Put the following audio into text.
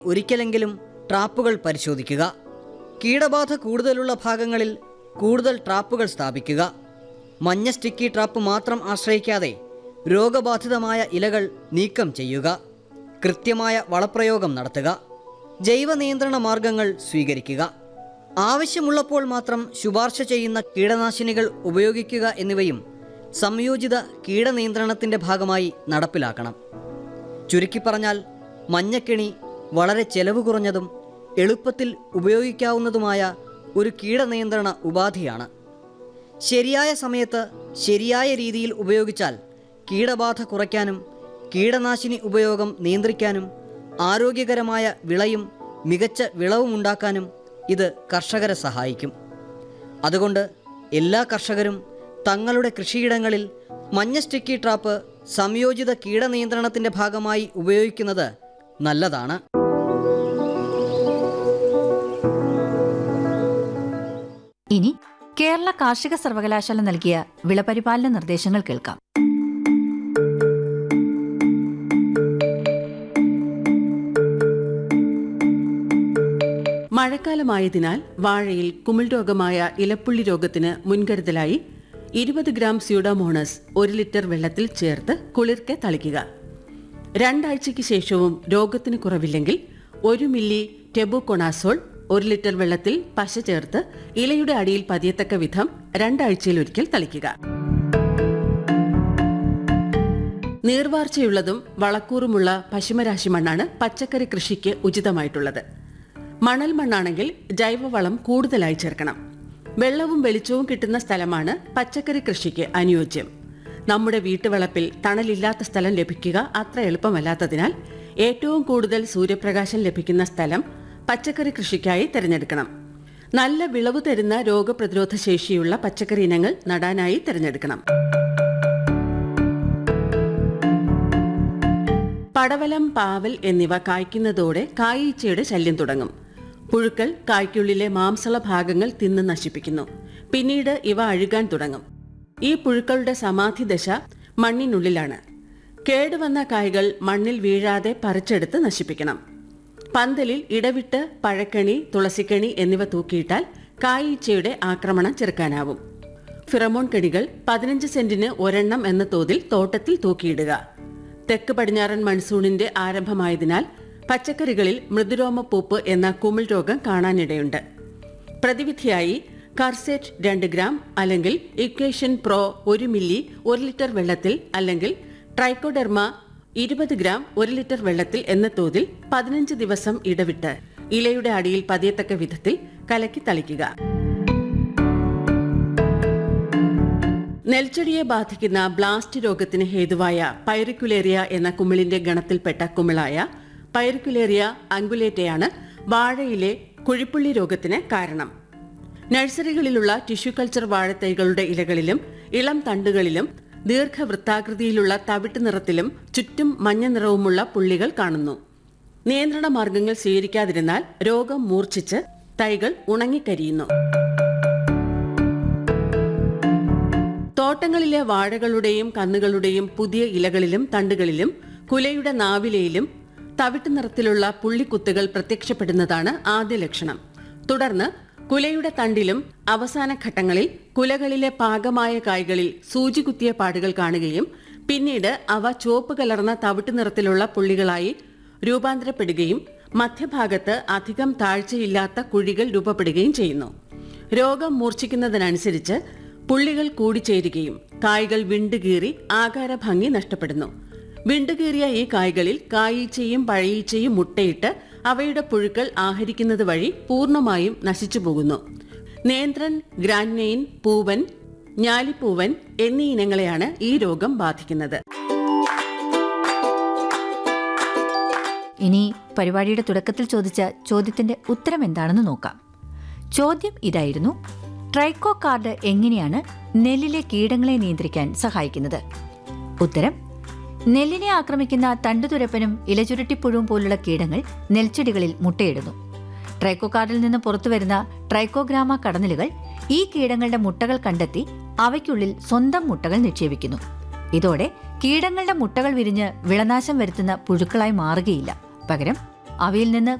ഒരിക്കലെങ്കിലും ട്രാപ്പുകൾ പരിശോധിക്കുക കീടബാധ കൂടുതലുള്ള ഭാഗങ്ങളിൽ കൂടുതൽ ട്രാപ്പുകൾ സ്ഥാപിക്കുക മഞ്ഞ സ്റ്റിക്കി ട്രാപ്പ് മാത്രം ആശ്രയിക്കാതെ രോഗബാധിതമായ ഇലകൾ നീക്കം ചെയ്യുക കൃത്യമായ വളപ്രയോഗം നടത്തുക ജൈവ നിയന്ത്രണ മാർഗങ്ങൾ സ്വീകരിക്കുക ആവശ്യമുള്ളപ്പോൾ മാത്രം ശുപാർശ ചെയ്യുന്ന കീടനാശിനികൾ ഉപയോഗിക്കുക എന്നിവയും സംയോജിത കീടനിയന്ത്രണത്തിൻ്റെ ഭാഗമായി നടപ്പിലാക്കണം ചുരുക്കി പറഞ്ഞാൽ മഞ്ഞക്കിണി വളരെ ചെലവ് കുറഞ്ഞതും എളുപ്പത്തിൽ ഉപയോഗിക്കാവുന്നതുമായ ഒരു കീടനിയന്ത്രണ ഉപാധിയാണ് ശരിയായ സമയത്ത് ശരിയായ രീതിയിൽ ഉപയോഗിച്ചാൽ കീടബാധ കുറയ്ക്കാനും കീടനാശിനി ഉപയോഗം നിയന്ത്രിക്കാനും ആരോഗ്യകരമായ വിളയും മികച്ച വിളവുമുണ്ടാക്കാനും ഇത് കർഷകരെ സഹായിക്കും അതുകൊണ്ട് എല്ലാ കർഷകരും തങ്ങളുടെ കൃഷിയിടങ്ങളിൽ മഞ്ഞ സ്റ്റിക്കി ട്രാപ്പ് സംയോജിത കീടനിയന്ത്രണത്തിൻ്റെ ഭാഗമായി ഉപയോഗിക്കുന്നത് നല്ലതാണ് ഇനി കേരള കാർഷിക സർവകലാശാല നൽകിയ വിളപരിപാലന നിർദ്ദേശങ്ങൾ കേൾക്കാം മഴക്കാലമായതിനാൽ വാഴയിൽ കുമിൾ രോഗമായ ഇലപ്പുള്ളി രോഗത്തിന് മുൻകരുതലായി ഇരുപത് ഗ്രാം സ്യൂഡോമോണസ് ഒരു ലിറ്റർ വെള്ളത്തിൽ ചേർത്ത് കുളിർക്കെ തളിക്കുക രണ്ടാഴ്ചയ്ക്ക് ശേഷവും രോഗത്തിന് കുറവില്ലെങ്കിൽ ഒരു മില്ലി ടെബുകൊണാസോൾ ഒരു ലിറ്റർ വെള്ളത്തിൽ പശ ചേർത്ത് ഇലയുടെ അടിയിൽ പതിയത്തക്ക വിധം രണ്ടാഴ്ചയിൽ ഒരിക്കൽ തളിക്കുക നീർവാർച്ചയുള്ളതും വളക്കൂറുമുള്ള പശുമരാശി മണ്ണാണ് പച്ചക്കറി കൃഷിക്ക് ഉചിതമായിട്ടുള്ളത് മണൽ മണ്ണാണെങ്കിൽ ജൈവവളം കൂടുതലായി ചേർക്കണം വെള്ളവും വെളിച്ചവും കിട്ടുന്ന സ്ഥലമാണ് പച്ചക്കറി കൃഷിക്ക് അനുയോജ്യം നമ്മുടെ വീട്ടുവളപ്പിൽ തണലില്ലാത്ത സ്ഥലം ലഭിക്കുക അത്ര എളുപ്പമല്ലാത്തതിനാൽ ഏറ്റവും കൂടുതൽ സൂര്യപ്രകാശം ലഭിക്കുന്ന സ്ഥലം പച്ചക്കറി കൃഷിക്കായി തിരഞ്ഞെടുക്കണം നല്ല വിളവ് തരുന്ന രോഗപ്രതിരോധ ശേഷിയുള്ള പച്ചക്കറി ഇനങ്ങൾ നടാനായി തിരഞ്ഞെടുക്കണം പടവലം പാവൽ എന്നിവ കായ്ക്കുന്നതോടെ കായീച്ചയുടെ ശല്യം തുടങ്ങും പുഴുക്കൾ കായ്ക്കുള്ളിലെ മാംസള ഭാഗങ്ങൾ തിന്ന് നശിപ്പിക്കുന്നു പിന്നീട് ഇവ അഴുകാൻ തുടങ്ങും ഈ പുഴുക്കളുടെ സമാധി ദശ മണ്ണിനുള്ളിലാണ് കേടുവന്ന കായ്കൾ മണ്ണിൽ വീഴാതെ പറിച്ചെടുത്ത് നശിപ്പിക്കണം പന്തലിൽ ഇടവിട്ട് പഴക്കണി തുളസിക്കണി എന്നിവ തൂക്കിയിട്ടാൽ കായീച്ചയുടെ ആക്രമണം ചെറുക്കാനാവും ഫിറമോൺ കെണികൾ പതിനഞ്ച് സെന്റിന് ഒരെണ്ണം എന്ന തോതിൽ തോട്ടത്തിൽ തൂക്കിയിടുക തെക്ക് പടിഞ്ഞാറൻ മൺസൂണിന്റെ ആരംഭമായതിനാൽ പച്ചക്കറികളിൽ മൃദുരോമപ്പൂപ്പ് എന്ന കുമിൾ രോഗം കാണാനിടയുണ്ട് പ്രതിവിധിയായി കർസെറ്റ് രണ്ട് ഗ്രാം അല്ലെങ്കിൽ ഇക്വേഷൻ പ്രോ ഒരു മില്ലി ഒരു ലിറ്റർ വെള്ളത്തിൽ അല്ലെങ്കിൽ ട്രൈക്കോഡെർമ ഇരുപത് ഗ്രാം ഒരു ലിറ്റർ വെള്ളത്തിൽ എന്ന തോതിൽ പതിനഞ്ച് ദിവസം ഇടവിട്ട് ഇലയുടെ അടിയിൽ പതിയത്തക്ക വിധത്തിൽ കലക്കി തളിക്കുക നെൽച്ചെടിയെ ബാധിക്കുന്ന ബ്ലാസ്റ്റ് രോഗത്തിന് ഹേതുവായ പൈറിക്കുലേറിയ എന്ന കുമിളിന്റെ ഗണത്തിൽപ്പെട്ട കുമിളായ പൈറിക്കുലേറിയ അങ്കുലേറ്റയാണ് വാഴയിലെ കുഴിപ്പുള്ളി രോഗത്തിന് കാരണം നഴ്സറികളിലുള്ള ടിഷ്യൂ കൾച്ചർ വാഴത്തൈകളുടെ ഇലകളിലും ഇളം തണ്ടുകളിലും ദീർഘവൃത്താകൃതിയിലുള്ള തവിട്ട് നിറത്തിലും ചുറ്റും മഞ്ഞ നിറവുമുള്ള പുള്ളികൾ കാണുന്നു നിയന്ത്രണ മാർഗങ്ങൾ സ്വീകരിക്കാതിരുന്നാൽ രോഗം മൂർച്ഛിച്ച് തൈകൾ ഉണങ്ങിക്കരിയുന്നു തോട്ടങ്ങളിലെ വാഴകളുടെയും കന്നുകളുടെയും പുതിയ ഇലകളിലും തണ്ടുകളിലും കുലയുടെ നാവിലയിലും തവിട്ട് നിറത്തിലുള്ള പുള്ളിക്കുത്തുകൾ പ്രത്യക്ഷപ്പെടുന്നതാണ് ആദ്യ ലക്ഷണം തുടർന്ന് കുലയുടെ തണ്ടിലും അവസാന ഘട്ടങ്ങളിൽ കുലകളിലെ പാകമായ കായ്കളിൽ സൂചി കുത്തിയ പാടുകൾ കാണുകയും പിന്നീട് അവ ചുവപ്പ് കലർന്ന തവിട്ട് നിറത്തിലുള്ള പുള്ളികളായി രൂപാന്തരപ്പെടുകയും മധ്യഭാഗത്ത് അധികം താഴ്ചയില്ലാത്ത കുഴികൾ രൂപപ്പെടുകയും ചെയ്യുന്നു രോഗം മൂർച്ഛിക്കുന്നതിനനുസരിച്ച് പുള്ളികൾ കൂടിച്ചേരുകയും കായ്കൾ വിണ്ടുകീറി ആകാരഭംഗി നഷ്ടപ്പെടുന്നു വിണ്ടുകീറിയ ഈ കായ്കളിൽ കായീച്ചയും പഴയീച്ചയും മുട്ടയിട്ട് അവയുടെ പുഴുക്കൾ ആഹരിക്കുന്നത് വഴി പൂർണ്ണമായും നശിച്ചു പോകുന്നു നേന്ത്രൻ ഗ്രാൻനെയിൻ പൂവൻ ഞാലിപ്പൂവൻ എന്നീ ഇനങ്ങളെയാണ് ഈ രോഗം ബാധിക്കുന്നത് ഇനി പരിപാടിയുടെ തുടക്കത്തിൽ ചോദിച്ച ചോദ്യത്തിന്റെ ഉത്തരം എന്താണെന്ന് നോക്കാം ചോദ്യം ഇതായിരുന്നു ട്രൈക്കോ കാർഡ് എങ്ങനെയാണ് നെല്ലിലെ കീടങ്ങളെ നിയന്ത്രിക്കാൻ സഹായിക്കുന്നത് ഉത്തരം നെല്ലിനെ ആക്രമിക്കുന്ന തണ്ടുതുരപ്പനും ഇലചുരുട്ടിപ്പുഴുവും പോലുള്ള കീടങ്ങൾ നെൽച്ചെടികളിൽ മുട്ടയിടുന്നു ട്രൈക്കോ കാർഡിൽ നിന്ന് പുറത്തുവരുന്ന ട്രൈക്കോഗ്രാമ കടന്നലുകൾ ഈ കീടങ്ങളുടെ മുട്ടകൾ കണ്ടെത്തി അവയ്ക്കുള്ളിൽ സ്വന്തം മുട്ടകൾ നിക്ഷേപിക്കുന്നു ഇതോടെ കീടങ്ങളുടെ മുട്ടകൾ വിരിഞ്ഞ് വിളനാശം വരുത്തുന്ന പുഴുക്കളായി മാറുകയില്ല പകരം അവയിൽ നിന്ന്